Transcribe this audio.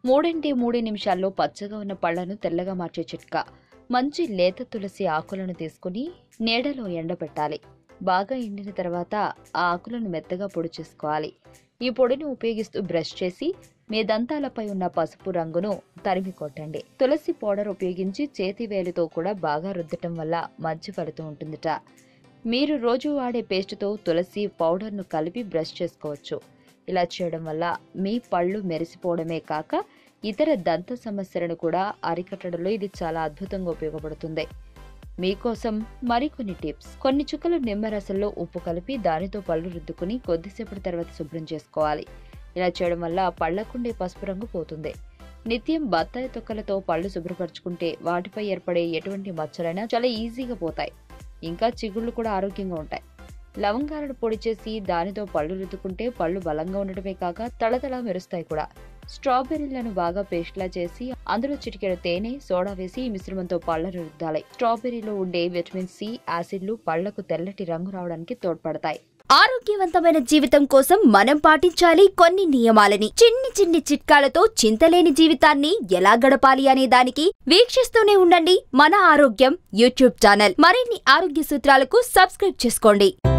మూడింటి మూడు నిమిషాల్లో పచ్చగా ఉన్న పళ్లను తెల్లగా మార్చే చిట్కా మంచి లేత తులసి ఆకులను తీసుకుని నీడలో ఎండబెట్టాలి బాగా ఎండిన తర్వాత ఆ ఆకులను మెత్తగా పొడి చేసుకోవాలి ఈ పొడిని ఉపయోగిస్తూ బ్రష్ చేసి మీ దంతాలపై ఉన్న పసుపు రంగును తరిమి కొట్టండి తులసి పౌడర్ ఉపయోగించి చేతి వేలితో కూడా బాగా రుద్దటం వల్ల మంచి ఫలితం ఉంటుందిట మీరు రోజు వాడే పేస్టుతో తులసి పౌడర్ను కలిపి బ్రష్ చేసుకోవచ్చు ఇలా చేయడం వల్ల మీ పళ్ళు మెరిసిపోవడమే కాక ఇతర దంత సమస్యలను కూడా అరికట్టడంలో ఇది చాలా అద్భుతంగా ఉపయోగపడుతుంది మీకోసం మరికొన్ని టిప్స్ కొన్ని చుక్కలు నిమ్మరసంలో ఉప్పు కలిపి దానితో పళ్ళు రుద్దుకుని కొద్దిసేపటి తర్వాత శుభ్రం చేసుకోవాలి ఇలా చేయడం వల్ల పళ్లకుండే పసుపు రంగు పోతుంది నిత్యం బత్తాయి తొక్కలతో పళ్ళు శుభ్రపరచుకుంటే వాటిపై ఏర్పడే ఎటువంటి మచ్చలైనా చాలా ఈజీగా పోతాయి ఇంకా చిగుళ్ళు కూడా ఆరోగ్యంగా ఉంటాయి లవంగాలను పొడి చేసి దానితో పళ్ళు రుద్దుకుంటే పళ్ళు బలంగా ఉండటమే కాక తళతళ మెరుస్తాయి కూడా స్ట్రాబెర్రీలను బాగా పేస్ట్లా చేసి అందులో చిటికెడు తేనె సోడా వేసి ఈ మిశ్రమంతో పళ్ళను రుద్దాలి స్ట్రాబెర్రీలో ఉండే విటమిన్ సి యాసిడ్లు పళ్లకు తెల్లటి రంగు రావడానికి తోడ్పడతాయి ఆరోగ్యవంతమైన జీవితం కోసం మనం పాటించాలి కొన్ని నియమాలని చిన్ని చిన్ని చిట్కాలతో చింతలేని జీవితాన్ని ఎలా గడపాలి అనే దానికి వీక్షిస్తూనే ఉండండి మన ఆరోగ్యం యూట్యూబ్ ఛానల్ మరిన్ని ఆరోగ్య సూత్రాలకు సబ్స్క్రైబ్ చేసుకోండి